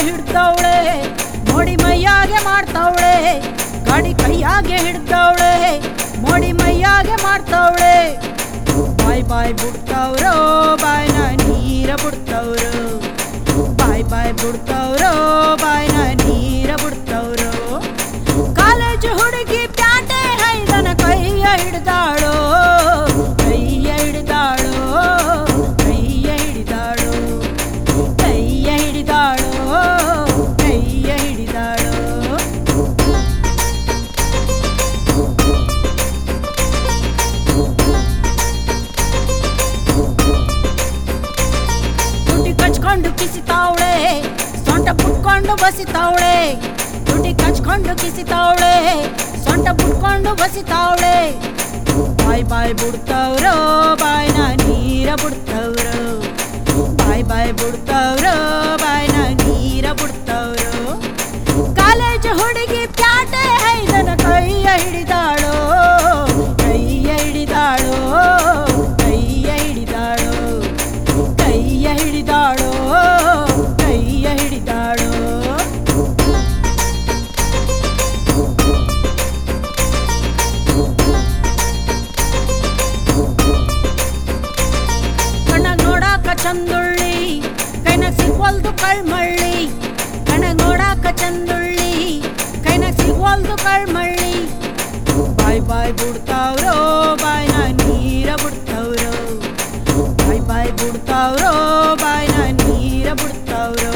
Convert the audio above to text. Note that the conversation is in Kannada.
ಹಿಡ್ದವಳೆ ಮೋಡಿ ಮೈಯಾಗೆ ಮಾಡ್ತಾವಳೆ ಗಾಡಿ ಕೈಯಾಗೆ ಹಿಡ್ದವಳೆ ಮೋಡಿ ಮೈಯಾಗೆ ಮಾಡ್ತಾವಳೆ ಬಾಯ್ ಬಾಯ್ ಬಿಡ್ತಾವ್ರೋ ಬಾಯ್ನ ನೀರ ಬಿಡ್ತಾವ್ರು ಬಾಯ್ ಬಾಯ್ ಬಿಡ್ತಾವ್ರೋ ಬಾಯ್ನ ನೀರ ಬಿಡ್ತಾವ್ರು ಕಾಲೇಜು ಹುಡುಗಿ ಪ್ಯಾಟೆ ಹೈದನ ಕೈಯ ಹಿಡ್ದಾಳೋ ಕೈಯ ಹಿಡ್ದಾಳೋ ಕೈಯ ಹಿಡಿದಾಳೋ ಕೈಯ ಹಿಡಿದಾಳೋ ಕೈಯ ಹಿಡಿದಾಳೋ ತುಟಿ ಕಚ್ಕೊಂಡು ಕಿಸಿತಾವಳೆ ಸೊಂಟ ಪುಟ್ಕೊಂಡು ಬಸಿತಾವಳೆ ತುಟಿ ಕಚ್ಕೊಂಡು ಕಿಸಿತಾವಳೆ ಸೊಂಟ ಪುಟ್ಕೊಂಡು ಬಸಿತಾವಳೆ ಬಾಯ್ ಬಾಯ್ ಬಿಡ್ತಾವ್ರೋ ಬಾಯ್ನ ನೀರ ಬಿಡ್ತಾವ್ರು ಬಾಯ್ ಬಾಯ್ ಬಿಡ್ತಾವ್ರೋ ಬಾಯ್ನ ನೀರ ಬಿಡ್ತಾವ್ರು ಕಾಲೇಜ್ ಹುಡುಗಿ ಪ್ಯಾಟೆ ಹೈದನ ಕೈಯ ಹಿಡಿದಾಳೋ ಕೈಯ ಹಿಡಿದಾಳೋ ಕೈಯ ಹಿಡಿದಾಳೋ ಕೈಯ ಹಿಡಿದಾಳೋ ಕೈಯ ಹಿಡಿದಾಳೋ ಕಣ್ಣಾಗ ನೋಡಾಕ ಚಂದುಳ್ಳಿ ಕೈನಾಗ ಸಿಗ್ವಲ್ದು ಕಳ್ಮಳ್ಳಿ ಕಣ್ಣಾಗ ನೋಡಾಕ ಚಂದುಳ್ಳಿ ಕೈನಾಗ ಸಿಗ್ವಲ್ದು ಕಳ್ಮಳ್ಳಿ ಬಾಯ್ ಬಾಯ್ ಬಿಡ್ತಾವ್ರೋ ಬಾಯ್ನ ನೀರ ಬಿಡ್ತಾವ್ರೋ ಬಾಯ್ ಬಾಯ್ ಬಿಡ್ತಾವ್ರೋ ಬಾಯ್ನ ನೀರ ಬಿಡ್ತಾವ್ರೋ